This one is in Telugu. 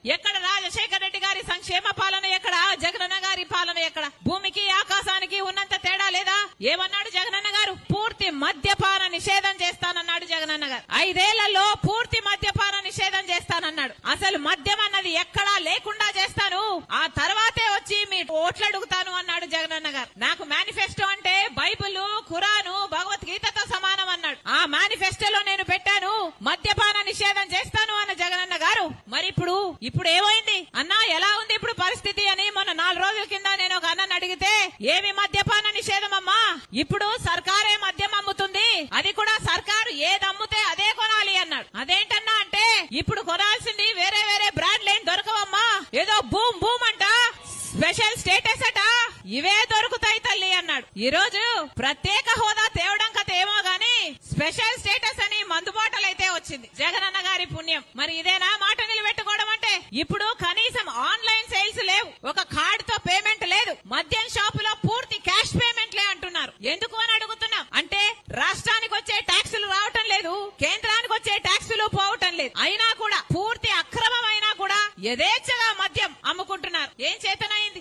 ఎక్కడ రాజశేఖర రెడ్డి గారి సంక్షేమ పాలన ఎక్కడ జగనన్న గారి పాలన ఎక్కడ భూమికి ఆకాశానికి ఉన్నంత తేడా లేదా ఏమన్నాడు జగనన్న గారు పూర్తి మద్యపాన నిషేధం చేస్తానన్నాడు జగనన్న గారు ఐదేళ్లలో పూర్తి మద్యపాన నిషేధం చేస్తానన్నాడు అసలు మద్యం అన్నది ఎక్కడా లేకుండా చేస్తాను ఆ తర్వాతే వచ్చి మీ ఓట్లు అడుగుతాను అన్నాడు జగనన్న గారు నాకు మేనిఫెస్టో అంటే బైబిల్ ఖురాను భగవద్గీతతో సమానం అన్నాడు ఆ మేనిఫెస్టోలో నేను పెట్టాను మద్యపాన నిషేధం చేస్తాను అన్న జగనన్న గారు మరి ఇప్పుడు ఇప్పుడు ఏమైంది అన్నా ఎలా ఉంది ఇప్పుడు పరిస్థితి అని మొన్న నాలుగు రోజుల కింద నేను ఒక అన్నని అడిగితే ఏమి మద్యపాన నిషేధం అమ్మా ఇప్పుడు సర్కారే మద్యం అమ్ముతుంది అది కూడా సర్కారు ఏది అమ్ముతే అదే కొనాలి అన్నాడు అదేంటన్నా అంటే ఇప్పుడు కొనాల్సింది వేరే వేరే బ్రాండ్లు ఏం దొరకవమ్మా ఏదో బూమ్ బూమ్ అంట స్పెషల్ స్టేటస్ అట ఇవే దొరుకుతాయి తల్లి అన్నాడు ఈ రోజు ప్రత్యేక హోదా తేవడం కథ ఏమో గాని స్పెషల్ స్టేటస్ అని మందుబాటలైతే వచ్చింది జగనన్న గారి పుణ్యం మరి ఇదేనా మాట నిలబెట్టుకోవడం అంటే ఇప్పుడు కనీసం ఆన్లైన్ సేల్స్ లేవు ఒక కార్డ్ తో పేమెంట్ లేదు మద్యం షాపులో పూర్తి క్యాష్ పేమెంట్లే అంటున్నారు ఎందుకు అని అడుగుతున్నాం అంటే రాష్ట్రానికి వచ్చే ట్యాక్సులు రావటం లేదు కేంద్రానికి వచ్చే ట్యాక్సులు పోవటం లేదు అయినా కూడా పూర్తి అక్రమమైనా కూడా యథేచ్ఛగా మద్యం అమ్ముకుంటున్నారు ఏం చేతనైంది